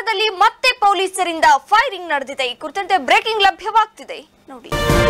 ಕೋಲಾರದಲ್ಲಿ ಮತ್ತೆ ಪೊಲೀಸರಿಂದ ಫೈರಿಂಗ್ ನಡೆದಿದೆ ಈ ಕುರಿತಂತೆ ಬ್ರೇಕಿಂಗ್ ಲಭ್ಯವಾಗ್ತಿದೆ ನೋಡಿ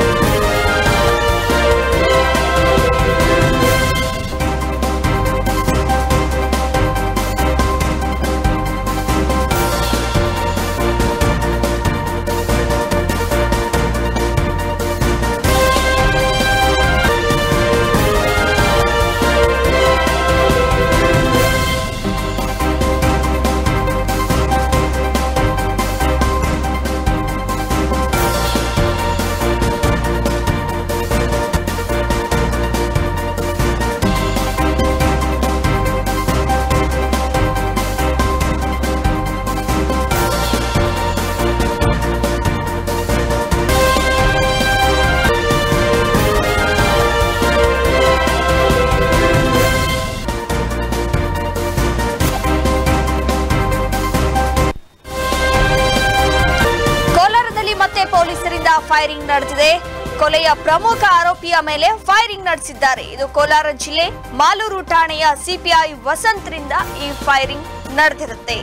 ಕೋಲಾರದಲ್ಲಿ ಮತ್ತೆ ಪೊಲೀಸರಿಂದ ಫೈರಿಂಗ್ ನಡೆದಿದೆ ಕೊಲೆಯ ಪ್ರಮುಖ ಆರೋಪಿಯ ಮೇಲೆ ಫೈರಿಂಗ್ ನಡೆಸಿದ್ದಾರೆ ಇದು ಕೋಲಾರ ಜಿಲ್ಲೆ ಮಾಲೂರು ಠಾಣೆಯ ಸಿಪಿಐ ವಸಂತ್ರಿಂದ ಈ ಫೈರಿಂಗ್ ನಡೆದಿರುತ್ತೆ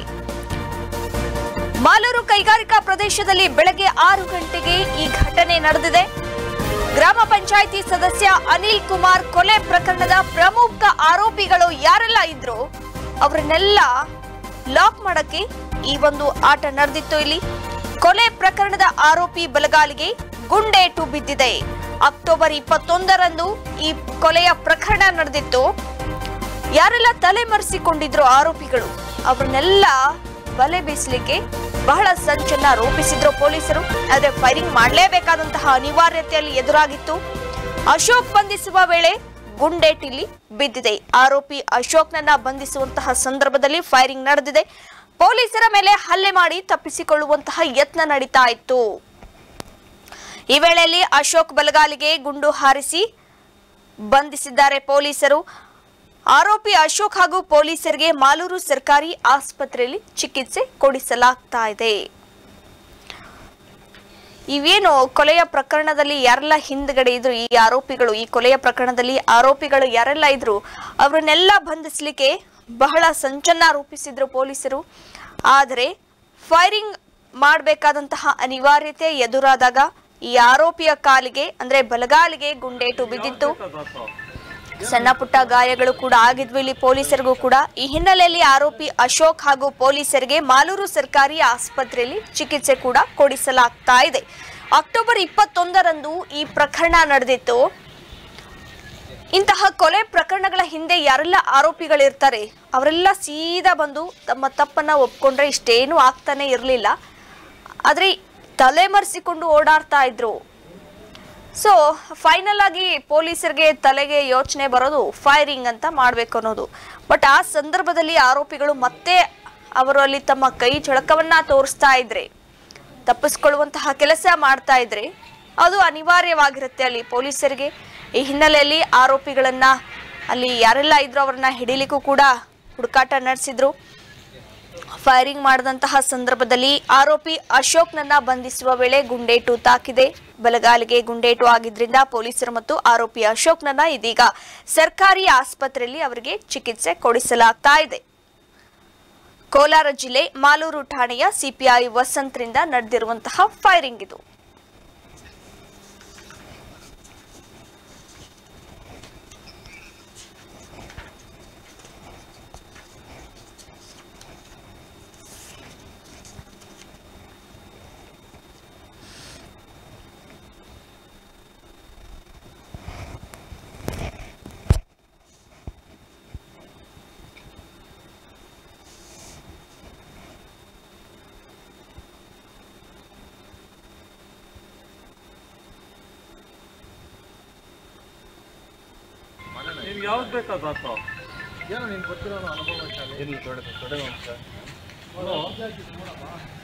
ಮಾಲೂರು ಕೈಗಾರಿಕಾ ಪ್ರದೇಶದಲ್ಲಿ ಬೆಳಗ್ಗೆ ಆರು ಗಂಟೆಗೆ ಈ ಘಟನೆ ನಡೆದಿದೆ ಗ್ರಾಮ ಪಂಚಾಯಿತಿ ಸದಸ್ಯ ಅನಿಲ್ ಕುಮಾರ್ ಕೊಲೆ ಪ್ರಕರಣದ ಪ್ರಮುಖ ಆರೋಪಿಗಳು ಯಾರೆಲ್ಲ ಇದ್ರು ಅವರನ್ನೆಲ್ಲ ಲಾಕ್ ಮಾಡಕ್ಕೆ ಈ ಒಂದು ಆಟ ನಡೆದಿತ್ತು ಇಲ್ಲಿ ಕೊಲೆ ಪ್ರಕರಣದ ಆರೋಪಿ ಬಲಗಾಲಿಗೆ ಗುಂಡೇಟು ಬಿದ್ದಿದೆ ಅಕ್ಟೋಬರ್ ಇಪ್ಪತ್ತೊಂದರಂದು ಈ ಕೊಲೆಯ ಪ್ರಕರಣ ನಡೆದಿತ್ತು ಯಾರೆಲ್ಲ ತಲೆಮರೆಸಿಕೊಂಡಿದ್ರು ಆರೋಪಿಗಳು ಅವ್ರನ್ನೆಲ್ಲ ಬಲೆ ಬೀಸಲಿಕ್ಕೆ ಬಹಳ ಸಂಚನ್ನ ರೂಪಿಸಿದ್ರು ಪೊಲೀಸರು ಆದ್ರೆ ಫೈರಿಂಗ್ ಮಾಡಲೇಬೇಕಾದಂತಹ ಅನಿವಾರ್ಯತೆಯಲ್ಲಿ ಎದುರಾಗಿತ್ತು ಅಶೋಕ್ ಬಂಧಿಸುವ ವೇಳೆ ಗುಂಡೇಟಿಲ್ಲಿ ಬಿದ್ದಿದೆ ಆರೋಪಿ ಅಶೋಕ್ನನ್ನ ಬಂಧಿಸುವಂತಹ ಸಂದರ್ಭದಲ್ಲಿ ಫೈರಿಂಗ್ ನಡೆದಿದೆ ಪೊಲೀಸರ ಮೇಲೆ ಹಲ್ಲೆ ಮಾಡಿ ತಪ್ಪಿಸಿಕೊಳ್ಳುವಂತಹ ಯತ್ನ ನಡೀತಾ ಇತ್ತು ಈ ವೇಳೆಯಲ್ಲಿ ಅಶೋಕ್ ಬಲಗಾಲಿಗೆ ಗುಂಡು ಹಾರಿಸಿ ಬಂಧಿಸಿದ್ದಾರೆ ಪೊಲೀಸರು ಆರೋಪಿ ಅಶೋಕ್ ಹಾಗೂ ಪೊಲೀಸರಿಗೆ ಮಾಲೂರು ಸರ್ಕಾರಿ ಆಸ್ಪತ್ರೆಯಲ್ಲಿ ಚಿಕಿತ್ಸೆ ಕೊಡಿಸಲಾಗ್ತಾ ಇದೆ ಇವೇನು ಕೊಲೆಯ ಪ್ರಕರಣದಲ್ಲಿ ಯಾರೆಲ್ಲ ಹಿಂದ್ಗಡೆ ಇದ್ರು ಈ ಆರೋಪಿಗಳು ಈ ಕೊಲೆಯ ಪ್ರಕರಣದಲ್ಲಿ ಆರೋಪಿಗಳು ಯಾರೆಲ್ಲ ಇದ್ರು ಅವರನ್ನೆಲ್ಲ ಬಂಧಿಸ್ಲಿಕ್ಕೆ ಬಹಳ ಸಂಚನ್ನ ರೂಪಿಸಿದ್ರು ಪೊಲೀಸರು ಆದರೆ ಫೈರಿಂಗ್ ಮಾಡಬೇಕಾದಂತಹ ಅನಿವಾರ್ಯತೆ ಎದುರಾದಾಗ ಈ ಆರೋಪಿಯ ಕಾಲಿಗೆ ಅಂದ್ರೆ ಬಲಗಾಲಿಗೆ ಗುಂಡೇಟು ಬಿದ್ದಿತ್ತು ಸಣ್ಣ ಪುಟ್ಟ ಗಾಯಗಳು ಕೂಡ ಆಗಿದ್ವು ಇಲ್ಲಿ ಪೊಲೀಸರಿಗೂ ಕೂಡ ಈ ಹಿನ್ನೆಲೆಯಲ್ಲಿ ಆರೋಪಿ ಅಶೋಕ್ ಹಾಗೂ ಪೊಲೀಸರಿಗೆ ಮಾಲೂರು ಸರ್ಕಾರಿ ಆಸ್ಪತ್ರೆಯಲ್ಲಿ ಚಿಕಿತ್ಸೆ ಕೂಡ ಕೊಡಿಸಲಾಗ್ತಾ ಇದೆ ಅಕ್ಟೋಬರ್ ಇಪ್ಪತ್ತೊಂದರಂದು ಈ ಪ್ರಕರಣ ನಡೆದಿತ್ತು ಇಂತಹ ಕೊಲೆ ಪ್ರಕರಣಗಳ ಹಿಂದೆ ಯಾರೆಲ್ಲ ಆರೋಪಿಗಳಿರ್ತಾರೆ ಅವರೆಲ್ಲ ಸೀದಾ ಬಂದು ತಮ್ಮ ತಪ್ಪನ್ನ ಒಪ್ಕೊಂಡ್ರೆ ಇಷ್ಟೇನು ಆಗ್ತಾನೆ ಇರಲಿಲ್ಲ ಆದರೆ ತಲೆಮರೆಸಿಕೊಂಡು ಓಡಾಡ್ತಾ ಇದ್ರು ಸೊ ಫೈನಲ್ ಆಗಿ ಪೊಲೀಸರಿಗೆ ತಲೆಗೆ ಯೋಚನೆ ಬರೋದು ಫೈರಿಂಗ್ ಅಂತ ಮಾಡಬೇಕು ಅನ್ನೋದು ಬಟ್ ಆ ಸಂದರ್ಭದಲ್ಲಿ ಆರೋಪಿಗಳು ಮತ್ತೆ ಅವರು ಅಲ್ಲಿ ತಮ್ಮ ಕೈ ಚಳಕವನ್ನ ತೋರಿಸ್ತಾ ಇದ್ರೆ ತಪ್ಪಿಸ್ಕೊಳ್ಳುವಂತಹ ಕೆಲಸ ಮಾಡ್ತಾ ಇದ್ರೆ ಅದು ಅನಿವಾರ್ಯವಾಗಿರುತ್ತೆ ಅಲ್ಲಿ ಪೊಲೀಸರಿಗೆ ಈ ಹಿನ್ನೆಲೆಯಲ್ಲಿ ಆರೋಪಿಗಳನ್ನ ಅಲ್ಲಿ ಯಾರೆಲ್ಲ ಇದ್ರು ಅವ್ರನ್ನ ಹಿಡಿಲಿಕ್ಕೂ ಕೂಡ ಹುಡುಕಾಟ ನಡೆಸಿದ್ರು ಫೈರಿಂಗ್ ಮಾಡಿದಂತಹ ಸಂದರ್ಭದಲ್ಲಿ ಆರೋಪಿ ಅಶೋಕ್ನನ್ನ ಬಂಧಿಸುವ ವೇಳೆ ಗುಂಡೇಟು ತಾಕಿದೆ ಬಲಗಾಲಿಗೆ ಗುಂಡೇಟು ಆಗಿದ್ರಿಂದ ಪೊಲೀಸರು ಮತ್ತು ಆರೋಪಿ ಅಶೋಕ್ನನ್ನ ಇದೀಗ ಸರ್ಕಾರಿ ಆಸ್ಪತ್ರೆಯಲ್ಲಿ ಅವರಿಗೆ ಚಿಕಿತ್ಸೆ ಕೊಡಿಸಲಾಗ್ತಾ ಇದೆ ಕೋಲಾರ ಜಿಲ್ಲೆ ಮಾಲೂರು ಠಾಣೆಯ ಸಿಪಿಐ ವಸಂತ್ರಿಂದ ನಡೆದಿರುವಂತಹ ಫೈರಿಂಗ್ ಇದು ನಿಮ್ಗೆ ಯಾವ್ದು ಬೇಕಾ ಬಾತು ಏನೋ ನಿನ್ಗೆ ಗೊತ್ತಿರೋ ಅನುಭವ ಇರ್ಲಿ ತೊಡೆ ತೊಡೆ ಹಲೋ